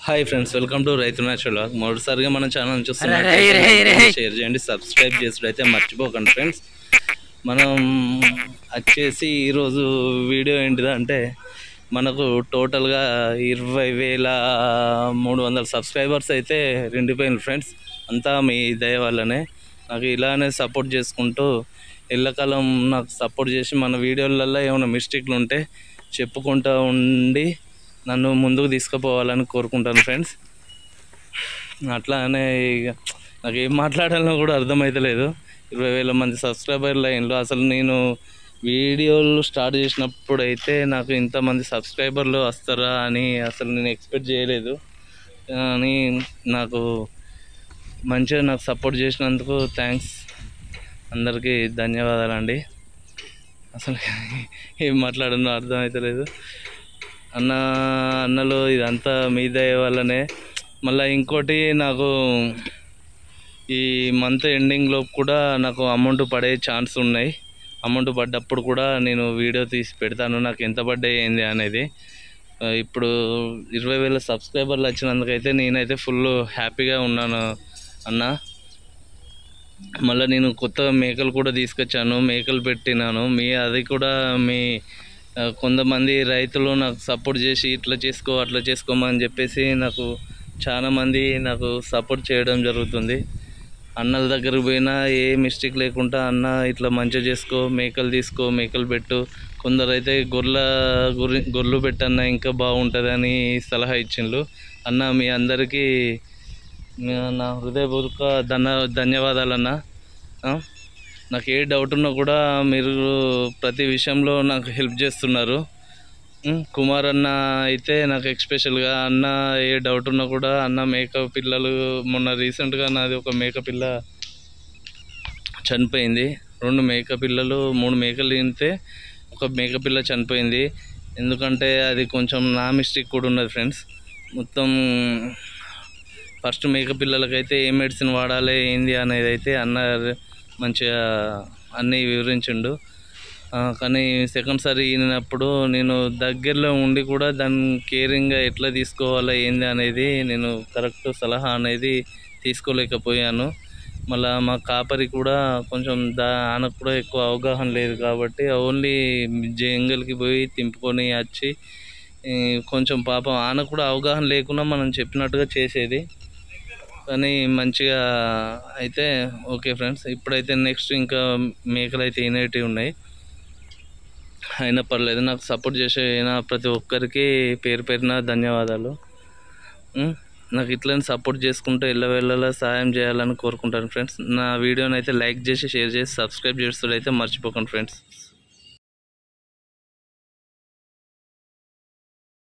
Hi friends welcome to రైతు natural walk మొదటిసారిగా మన ఛానల్ రేయ్, రేయ్, చూస్తున్నారు రేయ్. షేర్ చేయండి సబ్స్క్రైబ్ చేసుడు అయితే మర్చిపోకండి ఫ్రెండ్స్ మనం వచ్చేసి ఈరోజు వీడియో ఏంటిదంటే మనకు టోటల్గా ఇరవై వేల మూడు వందల సబ్స్క్రైబర్స్ అయితే రెండిపోయిన ఫ్రెండ్స్ అంతా మీ దయ వల్లనే నాకు ఇలానే సపోర్ట్ చేసుకుంటూ ఎల్లకాలం నాకు సపోర్ట్ చేసి మన వీడియోలలో ఏమైనా మిస్టేక్లు ఉంటే చెప్పుకుంటూ ఉండి నన్ను ముందుకు తీసుకుపోవాలని కోరుకుంటాను ఫ్రెండ్స్ అట్లానే ఇక నాకు ఏం మాట్లాడాలో కూడా అర్థమవుతలేదు ఇరవై వేల మంది సబ్స్క్రైబర్ లైన్లో అసలు నేను వీడియోలు స్టార్ట్ చేసినప్పుడు అయితే నాకు ఇంతమంది సబ్స్క్రైబర్లు వస్తారా అని అసలు నేను ఎక్స్పెక్ట్ చేయలేదు కానీ నాకు మంచిగా నాకు సపోర్ట్ చేసినందుకు థ్యాంక్స్ అందరికీ ధన్యవాదాలండి అసలు ఏం మాట్లాడనో అర్థమవుతలేదు అన్న అన్నలు ఇదంతా మీ దయ వల్లనే మళ్ళీ ఇంకోటి నాకు ఈ మంత్ ఎండింగ్ లోపు కూడా నాకు అమౌంట్ పడే ఛాన్స్ ఉన్నాయి అమౌంట్ పడ్డప్పుడు కూడా నేను వీడియో తీసి పెడతాను నాకు ఎంత పడ్డాయి ఏంది అనేది ఆ, ఇప్పుడు ఇరవై వేల సబ్స్క్రైబర్లు వచ్చినందుకైతే నేనైతే ఫుల్ హ్యాపీగా ఉన్నాను అన్న మళ్ళీ నేను కొత్తగా మేకలు కూడా తీసుకొచ్చాను మేకలు పెట్టినాను మీ అది కూడా మీ ఆ, కొంతమంది రైతులు నాకు సపోర్ట్ చేసి ఇట్లా చేసుకో అట్లా చేసుకోమని చెప్పేసి నాకు చాలా మంది నాకు సపోర్ట్ చేయడం జరుగుతుంది అన్నల దగ్గరకు పోయినా ఏ మిస్టేక్ లేకుండా అన్న ఇట్లా మంచిగా చేసుకో మేకలు తీసుకో మేకలు పెట్టు కొందరు అయితే గొర్రెల గురి గొర్రెలు పెట్టన్న ఇంకా బాగుంటుందని సలహా ఇచ్చిండ్రు అన్న మీ అందరికీ నా- నా హృదయపూర్వక ధన్య ధన్యవాదాలన్న ఆ? నాకు ఏ డౌట్ ఉన్నా కూడా మీరు ప్రతి విషయంలో నాకు హెల్ప్ చేస్తున్నారు ఉం, కుమార్ అన్న అయితే నాకు ఎక్స్పెషల్గా అన్న ఏ డౌట్ ఉన్నా కూడా అన్న మేకప్ పిల్లలు మొన్న రీసెంట్గా నాది ఒక మేక పిల్ల చనిపోయింది రెండు మేక పిల్లలు మూడు మేకలు తింటే ఒక మేక పిల్ల చనిపోయింది ఎందుకంటే అది కొంచెం నా మిస్టేక్ కూడా ఉన్నది ఫ్రెండ్స్ మొత్తం ఫస్ట్ మేక పిల్లలకైతే ఏ మెడిసిన్ వాడాలి ఏంది అనేది అయితే అన్న మంచిగా అన్నీ వివరించిండు ఆ, కానీ సెకండ్ సారి ఈనప్పుడు నేను దగ్గరలో ఉండి కూడా దాన్ని కేరింగ్గా ఎట్లా తీసుకోవాలా ఏంది అనేది నేను కరెక్ట్ సలహా అనేది తీసుకోలేకపోయాను మళ్ళా మా కాపరి కూడా కొంచెం దా ఆయనకు కూడా ఎక్కువ అవగాహన లేదు కాబట్టి ఓన్లీ జంగల్కి పోయి తింపుకొని వచ్చి ఈ, కొంచెం పాపం ఆయన కూడా అవగాహన లేకుండా మనం చెప్పినట్టుగా చేసేది కానీ మంచిగా అయితే ఓకే ఫ్రెండ్స్ ఇప్పుడైతే నెక్స్ట్ ఇంకా మేకలు అయితే ఇనేటివి ఉన్నాయి అయినా పర్లేదు నాకు సపోర్ట్ చేసే అయినా ప్రతి ఒక్కరికి పేరు పేరున ధన్యవాదాలు ఉం? నాకు ఇట్లనే సపోర్ట్ చేసుకుంటూ ఎల్లవెల్లలా సాయం చేయాలని కోరుకుంటాను ఫ్రెండ్స్ నా వీడియోని అయితే లైక్ చేసి షేర్ చేసి సబ్స్క్రైబ్ చేస్తుడైతే మర్చిపోకండి ఫ్రెండ్స్